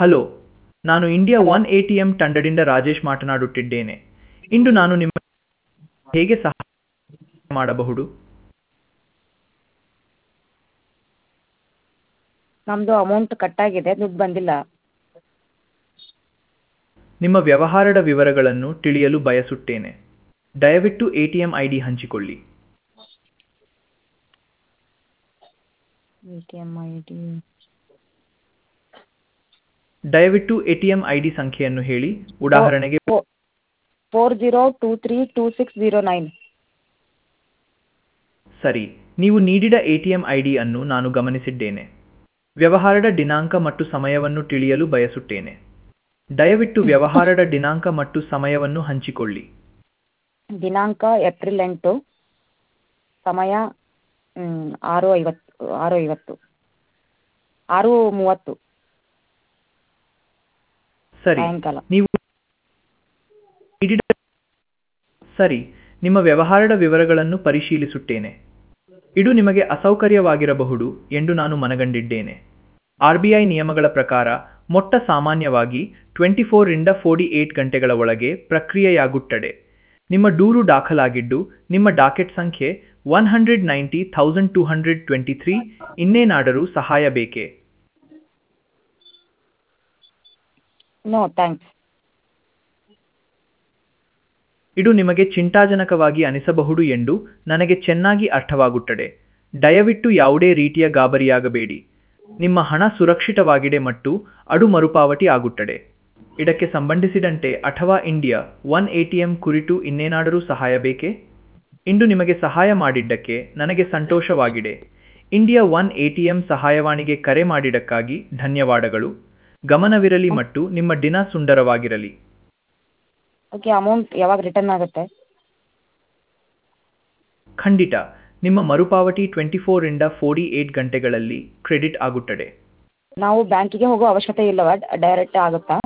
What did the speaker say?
hello ನಾನು India one A T M ತಂಡದಿಂದ ರಾಜೇಶ್ ಮಾತನಾಡುತ್ತಿದ್ದೇನೆ ಇಂದು ನಾನು ನಿಮ್ಮ ಹೇಗೆ ಸಹಾಯ ಮಾಡಬಹುದು ನಮ್ಮದು ಅಮೌಂಟ್ ಕಟ್ಟಾಗಿದೆ ದುಡ್ಡು ಬಂದಿಲ್ಲ ನಿಮ್ಮ ವ್ಯವಹಾರದ ವಿವರಗಳನ್ನು ತಿಳಿಯಲು ಬಯಸುತ್ತೇನೆ ದಯವಿಟ್ಟು A T M I D ಹಂಚಿಕೊಳ್ಳಿ A T M I D ದಯವಿಟ್ಟು A T M I D ಸಂಖ್ಯೆಯನ್ನು ಹೇಳಿ ಉದಾಹರಣೆಗೆ four zero two three two six zero nine ಸರಿ ನೀವು ನೀಡಿದ A T M I D ಅನ್ನು ನಾನು ಗಮನಿಸಿದ್ದೇನೆ ವ್ಯವಹಾರದ ದಿನಾಂಕ ಮತ್ತು ಸಮಯವನ್ನು ತಿಳಿಯಲು ಬಯಸುತ್ತೇನೆ ದಯವಿಟ್ಟು ವ್ಯವಹಾರದ ದಿನಾಂಕ ಮತ್ತು ಸಮಯವನ್ನು ಹಂಚಿಕೊಳ್ಳಿ ದಿನಾಂಕ ಏಪ್ರಿಲ್ ಎಂಟು ಸಮಯ ಹ್ಮ್, ಆರು ಐವತ್ತು ಆರು ಐವತ್ತು ಆರು ಮೂವತ್ತು ಸರಿ ಸಾಯಂಕಾಲ ನೀವು ನೀಡಿದ ಸರಿ ನಿಮ್ಮ ವ್ಯವಹಾರದ ವಿವರಗಳನ್ನು ಪರಿಶೀಲಿಸುತ್ತೇನೆ ಇದು ನಿಮಗೆ ಅಸೌಕರ್ಯವಾಗಿರಬಹುದು ಎಂದು ನಾನು ಮನಗಂಡಿದ್ದೇನೆ ಆರ್ ಬಿ ಐ ನಿಯಮಗಳ ಪ್ರಕಾರ ಮೊಟ್ಟ ಸಾಮಾನ್ಯವಾಗಿ ಟ್ವೆಂಟಿ ಫೋರಿಂದ ಫೋರ್ಟಿ ಏಟ್ ಗಂಟೆಗಳ ಒಳಗೆ ಪ್ರಕ್ರಿಯೆಯಾಗುತ್ತದೆ ನಿಮ್ಮ ದೂರು ದಾಖಲಾಗಿದ್ದು ನಿಮ್ಮ ಡಾಕೆಟ್ ಸಂಖ್ಯೆ one hundred ninety thousand two hundred twenty three ಇನ್ನೇನಾದರೂ ಸಹಾಯ ಬೇಕೇ ನೋ ಥ್ಯಾಂಕ್ಸ್ ಇದು ನಿಮಗೆ ಚಿಂತಾಜನಕವಾಗಿ ಅನಿಸಬಹುದು ಎಂದು ನನಗೆ ಚೆನ್ನಾಗಿ ಅರ್ಥವಾಗುತ್ತದೆ ದಯವಿಟ್ಟು ಯಾವುದೇ ರೀತಿಯ ಗಾಬರಿಯಾಗಬೇಡಿ ನಿಮ್ಮ ಹಣ ಸುರಕ್ಷಿತವಾಗಿದೆ ಮತ್ತು ಅದು ಮರುಪಾವತಿ ಆಗುತ್ತದೆ ಇದಕ್ಕೆ ಸಂಬಂಧಿಸಿದಂತೆ ಅಥವಾ India one A T M ಕುರಿತು ಇನ್ನೇನಾದರೂ ಸಹಾಯ ಬೇಕೇ ಇಂದು ನಿಮಗೆ ಸಹಾಯ ಮಾಡಿದ್ದಕ್ಕೆ ನನಗೆ ಸಂತೋಷವಾಗಿದೆ India one A T M ಸಹಾಯವಾಣಿಗೆ ಕರೆ ಮಾಡಿದ್ದಕ್ಕಾಗಿ ಧನ್ಯವಾದಗಳು ಗಮನವಿರಲಿ ಮತ್ತು ನಿಮ್ಮ ದಿನ ಸುಂದರವಾಗಿರಲಿ ಓಕೆ ಅಮೌಂಟ್ ಯಾವಾಗ ರಿಟರ್ನ್ ಆಗುತ್ತೆ ಖಂಡಿತ ನಿಮ್ಮ ಮರುಪಾವತಿ ಟ್ವೆಂಟಿ ಫೋರಿಂದ ಫೋರ್ಟಿ ಏಟ್ ಗಂಟೆಗಳಲ್ಲಿ ಕ್ರೆಡಿಟ್ ಆಗುತ್ತದೆ ನಾವು ಬ್ಯಾಂಕಿಗೆ ಹೋಗೋ ಅವಶ್ಯಕತೆ ಇಲ್ಲವಾ ಡೈರೆಕ್ಟ್ ಆಗುತ್ತಾ